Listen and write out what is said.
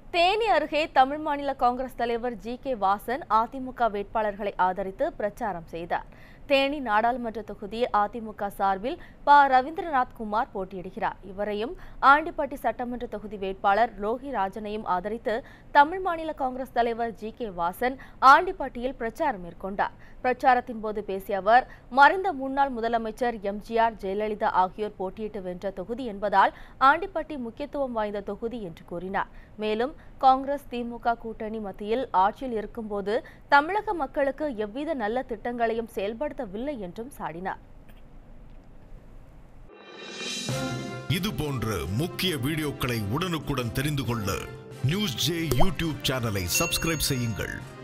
தேனி அருகே தமிழ் மாநில காங்கிரஸ் தலைவர் ஜி கே வாசன் அதிமுக வேட்பாளர்களை ஆதரித்து பிரச்சாரம் செய்தார் தேனி நாடாளுமன்ற தொகுதியில் அதிமுக சார்பில் ப ரவீந்திரநாத் குமார் போட்டியிடுகிறார் இவரையும் ஆண்டிப்பட்டி சட்டமன்ற தொகுதி வேட்பாளர் ரோஹி ராஜனையும் ஆதரித்து தமிழ் மாநில காங்கிரஸ் தலைவர் ஜி கே வாசன் ஆண்டிப்பட்டியில் பிரச்சாரம் மேற்கொண்டார் பிரச்சாரத்தின் போது பேசிய அவர் மறைந்த முன்னாள் முதலமைச்சர் எம்ஜிஆர் ஜெயலலிதா ஆகியோர் போட்டியிட்டு வென்ற தொகுதி என்பதால் ஆண்டிப்பட்டி முக்கியத்துவம் வாய்ந்த தொகுதி என்று கூறினார் மேலும் காங்கிரஸ் திமுக கூட்டணி மத்தியில் ஆட்சியில் இருக்கும்போது தமிழக மக்களுக்கு எவ்வித நல்ல திட்டங்களையும் செயல்படுத்தவில்லை என்றும் சாடினார் இது போன்ற முக்கிய வீடியோக்களை உடனுக்குடன் தெரிந்து கொள்ள நியூஸ் ஜே யூடியூப் சேனலை சப்ஸ்கிரைப் செய்யுங்கள்